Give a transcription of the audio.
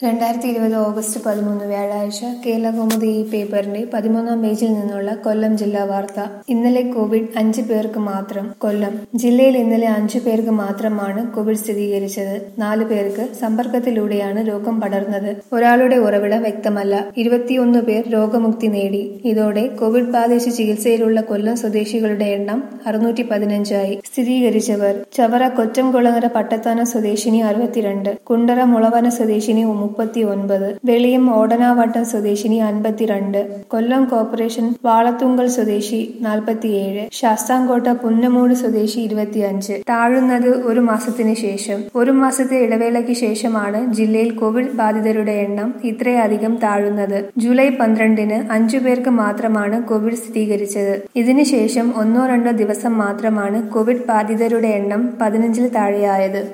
രണ്ടായിരത്തി ഇരുപത് ഓഗസ്റ്റ് പതിമൂന്ന് വ്യാഴാഴ്ച കേരളകൗമുദി ഈ പേപ്പറിന്റെ പതിമൂന്നാം പേജിൽ നിന്നുള്ള കൊല്ലം ജില്ലാ വാർത്ത ഇന്നലെ കോവിഡ് അഞ്ച് പേർക്ക് മാത്രം കൊല്ലം ജില്ലയിൽ ഇന്നലെ അഞ്ചു പേർക്ക് മാത്രമാണ് കോവിഡ് സ്ഥിരീകരിച്ചത് നാല് പേർക്ക് സമ്പർക്കത്തിലൂടെയാണ് രോഗം പടർന്നത് ഒരാളുടെ ഉറവിടം വ്യക്തമല്ല ഇരുപത്തിയൊന്ന് പേർ രോഗമുക്തി നേടി ഇതോടെ കോവിഡ് ബാധിച്ച് ചികിത്സയിലുള്ള കൊല്ലം സ്വദേശികളുടെ എണ്ണം അറുന്നൂറ്റി പതിനഞ്ചായി സ്ഥിരീകരിച്ചവർ ചവറ കൊറ്റംകുളങ്ങര പട്ടത്താന സ്വദേശിനി അറുപത്തിരണ്ട് കുണ്ടറ മുളവന സ്വദേശിനി മുപ്പത്തി ഒൻപത് വെളിയം ഓടനാവട്ടം സ്വദേശിനി അൻപത്തിരണ്ട് കൊല്ലം കോർപ്പറേഷൻ വാളത്തുങ്കൽ സ്വദേശി നാൽപ്പത്തിയേഴ് ശാസ്താംകോട്ട പുന്നമൂട് സ്വദേശി ഇരുപത്തിയഞ്ച് താഴുന്നത് ഒരു മാസത്തിന് ശേഷം ഒരു മാസത്തെ ഇടവേളയ്ക്ക് ശേഷമാണ് ജില്ലയിൽ കോവിഡ് ബാധിതരുടെ എണ്ണം ഇത്രയധികം താഴുന്നത് ജൂലൈ പന്ത്രണ്ടിന് അഞ്ചു പേർക്ക് മാത്രമാണ് കോവിഡ് സ്ഥിരീകരിച്ചത് ഇതിനുശേഷം ഒന്നോ രണ്ടോ ദിവസം മാത്രമാണ് കോവിഡ് ബാധിതരുടെ എണ്ണം പതിനഞ്ചിൽ താഴെയായത്